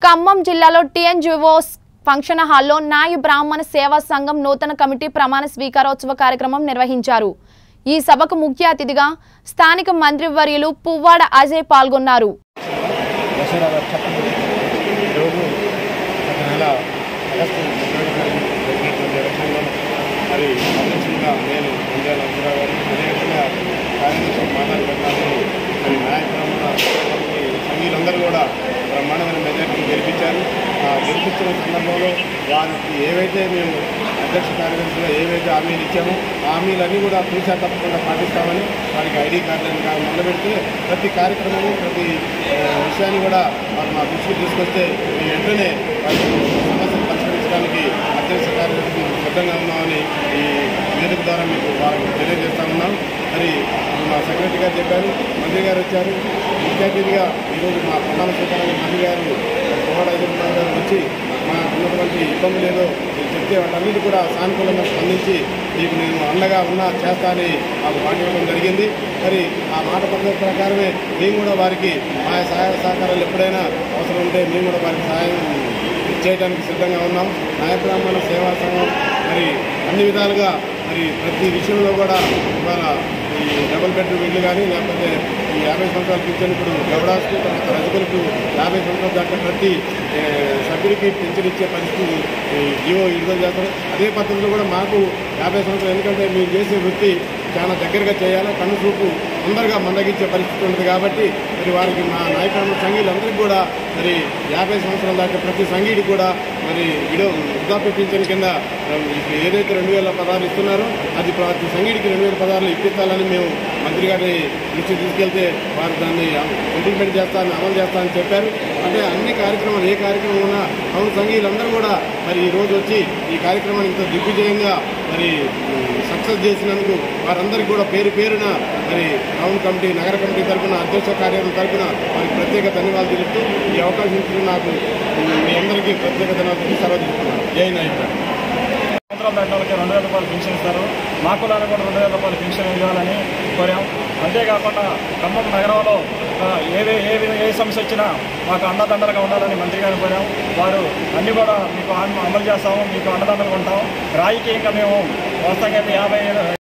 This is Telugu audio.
ఖమ్మం జిల్లాలో టీఎన్జిఓస్ ఫంక్షన్ హాల్లో నాయి బ్రాహ్మణ సేవా సంఘం నూతన కమిటీ ప్రమాణ స్వీకారోత్సవ కార్యక్రమం నిర్వహించారు ఈ సభకు ముఖ్య అతిథిగా స్థానిక మంత్రివర్యులు పువ్వాడ అజయ్ పాల్గొన్నారు దసరా చట్టం ఈరోజు ఒక నెల ఆగస్టు ముప్పై తారీఖు జరిగినటువంటి ఎలక్షన్లో మరి అధ్యక్షులుగా నేను ఇండియా నరసరావు గారు అదేవిధంగా కార్యదర్శి మాట్లాడి పెట్టాలని మరి నాయకులందరూ సంఘీయులందరూ కూడా బ్రహ్మాండమైన మెజార్టీని గెలిపించారు ఆ గెలిపించిన సందర్భంలో వారికి ఏవైతే మేము అధ్యక్ష కార్యదర్శిగా ఏవైతే హామీలు ఇచ్చామో ఆ హామీలన్నీ కూడా తూచా తప్పకుండా పాటిస్తామని వారికి ఐడి కార్డులను కా- మొదలుపెడితే ప్రతి కార్యక్రమము ప్రతి ఆ, విషయాన్ని కూడా వారు మా దృష్టికి తీసుకొస్తే మేము వెంటనే వారి సమస్యలు పరిష్కరించడానికి అధ్యక్ష కార్యదర్శి సిద్ధంగా ఉన్నామని ఈ వేదిక ద్వారా మీకు వారికి తెలియజేస్తా ఉన్నాం మరి ఇప్పుడు మా సెక్రటరీ గారు చెప్పారు మంత్రి గారు వచ్చారు ముఖ్య అతిథిగా ఈరోజు మా ప్రధాన స్వీకారానికి మంత్రి గారు కోవడ ఎదుర్కొన్న గారు వచ్చి మా ఉన్నటువంటి ఇబ్బందులు ఏదో మీరు చెప్తే వాటన్నిటి కూడా సానుకూలంగా స్పందించి మీకు నేను అండగా ఉన్నా చేస్తా అని మాకు మాట ఇవ్వడం జరిగింది మరి ఆ మాట పద్ధతి ప్రకారమే మేము కూడా వారికి మా సహాయ సహకారాలు ఎప్పుడైనా అవసరం ఉంటే మేము కూడా వారికి సహాయం చేయడానికి సిద్ధంగా ఉన్నాం న్యాయ బ్రాహ్మణ సేవా సంఘం మరి అన్ని విధాలుగా మరి ప్రతి విషయంలో కూడా ఇవాళ ఈ డబుల్ బెడ్రూమ్ ఇల్లు కానీ లేకపోతే ఈ యాభై సంవత్సరాల పింఛన్ ఇప్పుడు గౌడాస్కు తర్వాత రజకులకు యాభై సంవత్సరాల దాకా ప్రతి ఏ, సభ్యుడికి పింఛన్ ఇచ్చే పరిస్థితి ఈ జీవో విడుదల చేస్తారు అదే పద్ధతిలో కూడా మాకు యాభై సంవత్సరాలు ఎందుకంటే మీరు చేసే వృత్తి చాలా దగ్గరగా చేయాలి కన్ను చూపు తొందరగా మందగించే పరిస్థితి ఉంటుంది కాబట్టి మరి వారికి మా నాయకులు సంఘీయులందరికీ కూడా మరి యాభై సంవత్సరాల దాకా ప్రతి సంఘీయుడికి కూడా మరి విడో వృద్ధాప్య పింఛన్ కింద ఆ, ఇప్పుడు ఏదైతే రెండు వేల పదహారు ఇస్తున్నారో అది ప్రతి సంఘీయుడికి రెండు వేల పదహారులు ఇప్పించాలని మేము మంత్రి గారి దృష్టి తీసుకెళ్తే వారు దాన్ని ఇంప్లిమెంట్ చేస్తానని అమలు చేస్తానని చెప్పారు అంటే అన్ని కార్యక్రమాలు ఏ కార్యక్రమం ఉన్నా అవును సంఘీయులందరూ కూడా మరి ఈ రోజు వచ్చి ఈ కార్యక్రమాన్ని ఇంత దిగ్విజయంగా మరి సక్సెస్ చేసినందుకు వారందరికీ కూడా పేరు పేరున మరి టౌన్ కమిటీ నగర కమిటీ తరఫున అధ్యక్ష కార్యాలయం తరఫున వారికి ప్రత్యేక ధన్యవాదాలు తెలుపుతూ ఈ అవకాశం ఇచ్చిన నాకు మీ అందరికీ ప్రత్యేక ధన్యవాదాలు తెలుపుతూ సెలవు తీసుకున్నాను జై నాయకుడు సంవత్సరాల దాటిన వాళ్ళకి రెండు వేల రూపాయలు పెన్షన్ ఇస్తారు మా కులానికి కూడా రెండు వేల రూపాయలు పెన్షన్ ఇవ్వాలని కోరాం అంతేకాకుండా ఖమ్మం నగరంలో ఆ, ఏవే ఏ విధ- ఏ సమస్య వచ్చినా మాకు అండదండలుగా ఉండాలని మంత్రి గారిని కోరాం వారు అన్ని కూడా మీకు అమ- అమలు చేస్తాము మీకు అండదండలుగా ఉంటాం రాయికి ఇంకా మేము వాస్తవంగా అయితే యాభై